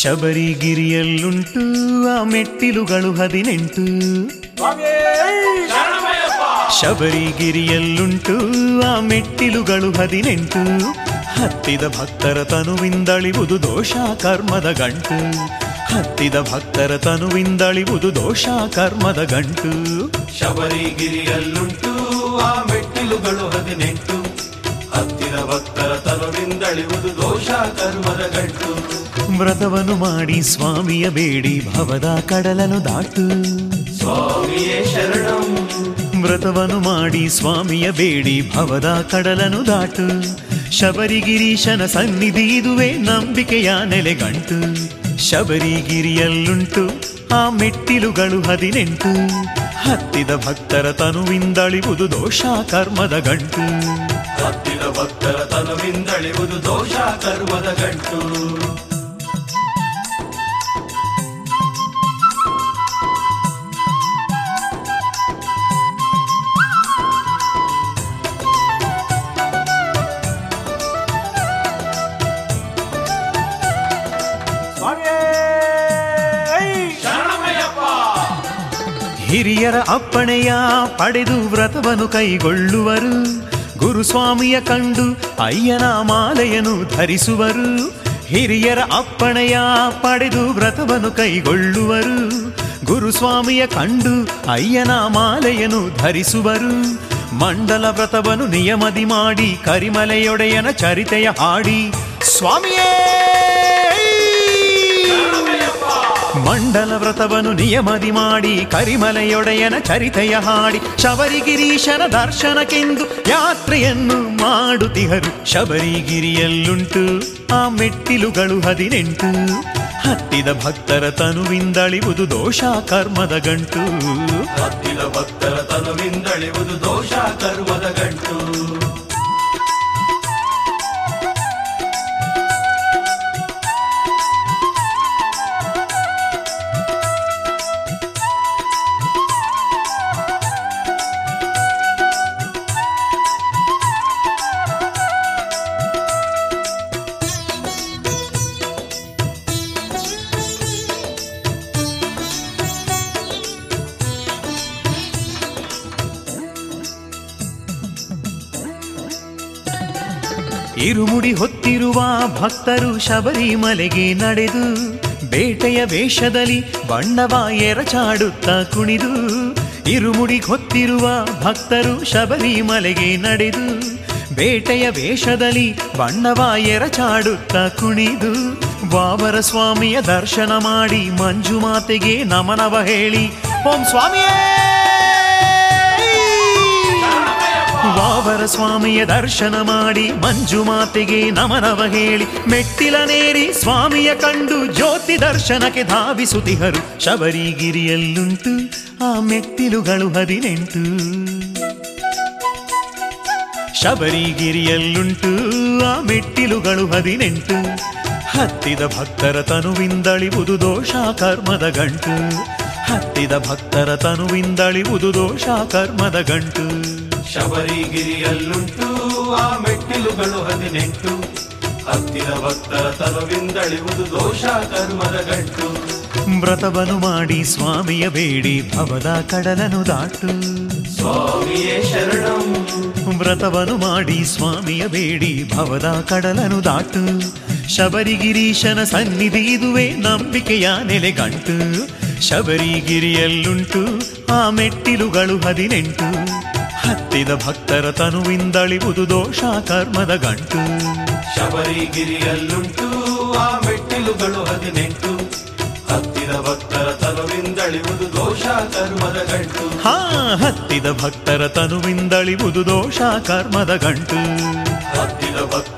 ಶಬರಿಗಿರಿಯಲ್ಲುಂಟು ಆ ಮೆಟ್ಟಿಲುಗಳು ಹದಿನೆಂಟು ಶಬರಿಗಿರಿಯಲ್ಲುಂಟು ಆ ಮೆಟ್ಟಿಲುಗಳು ಹದಿನೆಂಟು ಹತ್ತಿದ ಭಕ್ತರ ತನುವಿಂದಳಿವುದು ದೋಷ ಕರ್ಮದ ಗಂಟು ಹತ್ತಿದ ಭಕ್ತರ ತನುವಿಂದಳಿವುದು ದೋಷ ಕರ್ಮದ ಗಂಟು ಶಬರಿಗಿರಿಯಲ್ಲುಂಟು ಆ ಮೆಟ್ಟಿಲುಗಳು ಹದಿನೆಂಟು ಹತ್ತಿರ ಭಕ್ತರ ತನುವಿಂದಳಿವುದು ದೋಷ ಕರ್ಮದ ಗಂಟು ವ್ರತವನ್ನು ಮಾಡಿ ಸ್ವಾಮಿಯ ಬೇಡಿ ಭವದ ಕಡಲನು ದಾಟು ಸ್ವಾಮಿಯೇ ಶರಣಂ ವ್ರತವನ್ನು ಮಾಡಿ ಸ್ವಾಮಿಯ ಬೇಡಿ ಭವದ ಕಡಲನು ದಾಟು ಶಬರಿಗಿರೀಶನ ಸನ್ನಿಧಿ ಇದುವೇ ನಂಬಿಕೆಯ ನೆಲೆಗಂಟು ಶಬರಿಗಿರಿಯಲ್ಲುಂಟು ಆ ಮೆಟ್ಟಿಲುಗಳು ಹದಿನೆಂಟು ಹತ್ತಿದ ಭಕ್ತರ ತನುವಿಂದಳಿವುದು ದೋಷ ಕರ್ಮದ ಗಂಟು ಹತ್ತಿರ ಭಕ್ತರ ತನುವಿಂದಳಿವುದು ದೋಷ ಕರ್ಮದ ಗಂಟು ಹಿರಿಯರ ಅಪ್ಪಣೆಯ ಪಡೆದು ವ್ರತವನ್ನು ಕೈಗೊಳ್ಳುವರು ಗುರುಸ್ವಾಮಿಯ ಕಂಡು ಅಯ್ಯನ ಮಾಲೆಯನ್ನು ಧರಿಸುವರು ಹಿರಿಯರ ಅಪ್ಪಣೆಯ ಪಡೆದು ವ್ರತವನ್ನು ಕೈಗೊಳ್ಳುವರು ಗುರುಸ್ವಾಮಿಯ ಕಂಡು ಅಯ್ಯನ ಮಾಲೆಯನ್ನು ಧರಿಸುವರು ಮಂಡಲ ವ್ರತವನ್ನು ನಿಯಮದಿ ಮಾಡಿ ಕರಿಮಲೆಯೊಡೆಯನ ಚರಿತೆಯ ಹಾಡಿ ಸ್ವಾಮಿಯೇ ಮಂಡಲ ವ್ರತವನ್ನು ನಿಯಮದಿ ಮಾಡಿ ಕರಿಮಲೆಯೊಡೆಯನ ಚರಿತೆಯ ಹಾಡಿ ಶಬರಿಗಿರೀಶನ ದರ್ಶನಕ್ಕೆಂದು ಯಾತ್ರೆಯನ್ನು ಮಾಡುತ್ತಿಹರು ಶಬರಿಗಿರಿಯಲ್ಲುಂಟು ಆ ಮೆಟ್ಟಿಲುಗಳು ಹದಿನೆಂಟು ಹತ್ತಿದ ಭಕ್ತರ ತನುವಿಂದಳಿವುದು ದೋಷ ಕರ್ಮದ ಗಂಟು ಹತ್ತಿರ ಭಕ್ತರ ತನುವಿಂದಳಿವುದು ದೋಷ ಕರ್ಮದ ಗಂಟು ಇರುಮುಡಿ ಹೊತ್ತಿರುವ ಭಕ್ತರು ಶಬರಿಮಲೆಗೆ ನಡೆದು ಬೇಟೆಯ ವೇಷದಲ್ಲಿ ಬಣ್ಣವ ಎರಚಾಡುತ್ತಾ ಕುಣಿದು ಇರುಮುಡಿ ಹೊತ್ತಿರುವ ಭಕ್ತರು ಶಬರಿಮಲೆಗೆ ನಡೆದು ಬೇಟೆಯ ವೇಷದಲ್ಲಿ ಬಣ್ಣವ ಎರಚಾಡುತ್ತಾ ಕುಣಿದು ಬಾಬರ ಸ್ವಾಮಿಯ ದರ್ಶನ ಮಾಡಿ ಮಂಜುಮಾತೆಗೆ ನಮನವ ಹೇಳಿ ಓಂ ಸ್ವಾಮಿಯೇ ವಾವರ ಸ್ವಾಮಿಯ ದರ್ಶನ ಮಾಡಿ ಮಂಜುಮಾತೆಗೆ ನಮನವ ಹೇಳಿ ಮೆಟ್ಟಿಲನೇರಿ ಸ್ವಾಮಿಯ ಕಂಡು ಜ್ಯೋತಿ ದರ್ಶನಕ್ಕೆ ಧಾವಿಸುತ್ತಿಹರು ಶಬರಿಗಿರಿಯಲ್ಲುಂಟು ಆ ಮೆಟ್ಟಿಲುಗಳು ಹದಿನೆಂಟು ಶಬರಿಗಿರಿಯಲ್ಲುಂಟು ಆ ಮೆಟ್ಟಿಲುಗಳು ಹದಿನೆಂಟು ಹತ್ತಿದ ಭಕ್ತರ ತನುವಿಂದಳಿವುದು ದೋಷ ಕರ್ಮದ ಗಂಟು ಹತ್ತಿದ ಭಕ್ತರ ತನುವಿಂದಳಿವುದು ದೋಷ ಕರ್ಮದ ಗಂಟು ಶಬರಿಗಿರಿಯಲ್ಲುಂಟು ಆ ಮೆಟ್ಟಿಲುಗಳು ಹದಿನೆಂಟು ಹತ್ತಿರ ಭಕ್ತರ ತನುವಿಂದಳಿವುದು ದೋಷ ಕರ್ಮದ ಗಂಟು ವ್ರತವನ್ನು ಮಾಡಿ ಸ್ವಾಮಿಯ ಬೇಡಿ ಭವದ ಕಡಲನು ದಾಟು ಸ್ವಾಮಿಯೇ ಶರಣಂ ವ್ರತವನ್ನು ಮಾಡಿ ಸ್ವಾಮಿಯ ಬೇಡಿ ಭವದ ಕಡಲನು ದಾಟು ಶಬರಿಗಿರೀಶನ ಸನ್ನಿಧಿ ಇದುವೇ ನಂಬಿಕೆಯ ನೆಲೆಗಂಟು ಶಬರಿಗಿರಿಯಲ್ಲುಂಟು ಆ ಮೆಟ್ಟಿಲುಗಳು ಹದಿನೆಂಟು ಹತ್ತಿದ ಭಕ್ತರ ತನುವಿಂದಳಿವುದು ದೋಷ ಕರ್ಮದ ಗಂಟು ಶಬರಿಗಿರಿಯಲ್ಲುಂಟು ಆ ಮೆಟ್ಟಿಲುಗಳು ಹದಿನೆಂಟು ಹತ್ತಿರ ಭಕ್ತರ ತನುವಿಂದಳಿವುದು ದೋಷ ಕರ್ಮದ ಗಂಟು ಹಾ ಹತ್ತಿದ ಭಕ್ತರ ತನುವಿಂದಳಿವುದು ದೋಷ ಕರ್ಮದ ಗಂಟು ಹತ್ತಿರ ಭಕ್ತರ